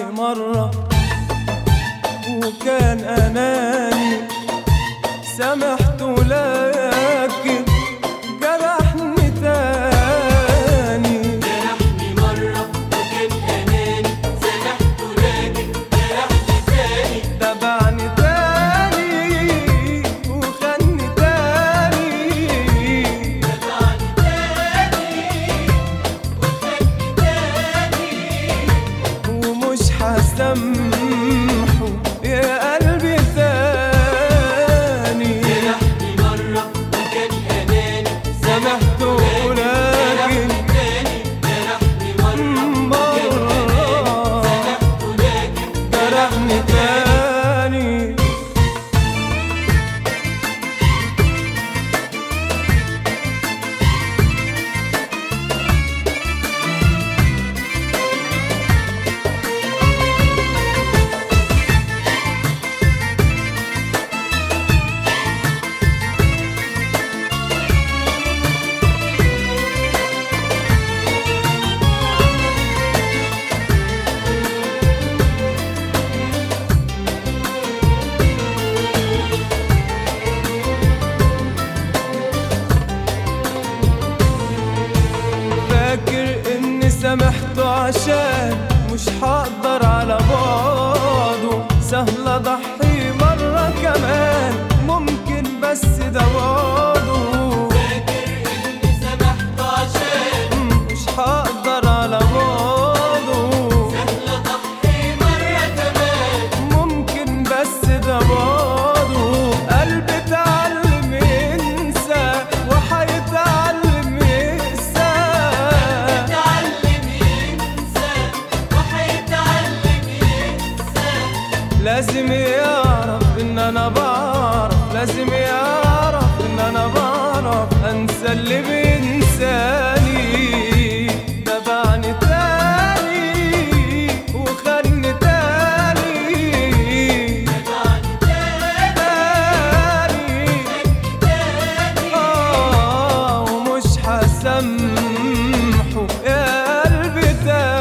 مرة وكان أناني سامحت لكن جرحني تاني جرحني مرة وكان أناني سامحته لكن جرحني تاني تبعني تاني وخاني تاني دفعني تاني وخدني تاني ومش هسامحه يا قلبي ثاني جرحني مرة وكان أناني سامحته لكن جرحني تاني جرحني مرة وكان أناني سامحته لكن جرحني تاني فاكر اني سامحته عشان مش هقدر على بعضه سهل اضحي مرة كمان ممكن بس ده بعضه فاكر إني سامحته عشان مش هقدر على بعضه سهل أضحي مرة كمان ممكن بس ده بعضه قلبي اتعلم ينسى وحيتعلم يقسى يتعلم ينسى وحيتعلم ينسى لازم يعرف ان انا بعرف لازم يعرف ان انا بعرف انسى اللي بينساني تبعني تاني وخلني تاني دفعني تاني تاني آه ومش هسامحه يا قلبي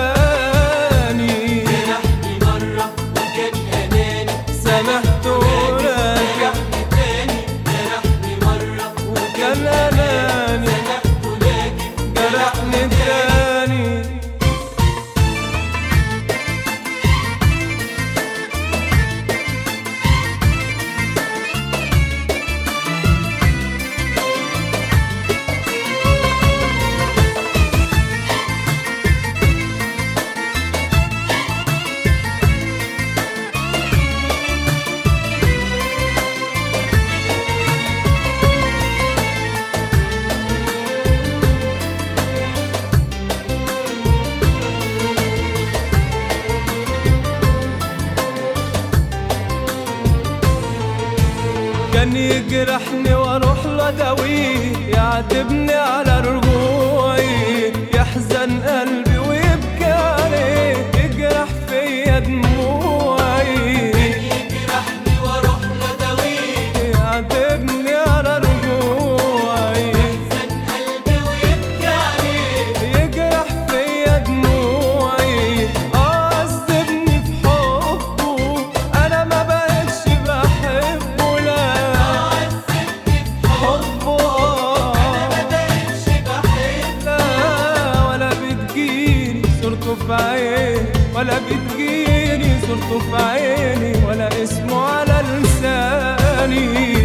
تاني جرحني مرة وكان أناني سامحته لكن جرحني تاني جرحني مرة وكان أناني سامحته لكن جرحني تاني كان يجرحني واروح له اداويه يعاتبني على رجوعي يحزن قلبي ويبكي عليه يجرح فيا دموعي يجرحني واروح لداويه يعاتبني على رجوعي يحزن قلبي ويبكي عليه يجرح فيا دموعي عذبني في حبه انا ما بقتش بحبه لا عذبني في حبه أنا ما بقتش بحبه لا ولا بتجيني صورته في عيني ولا بتجيني صورته في عيني ولا اسمه على لساني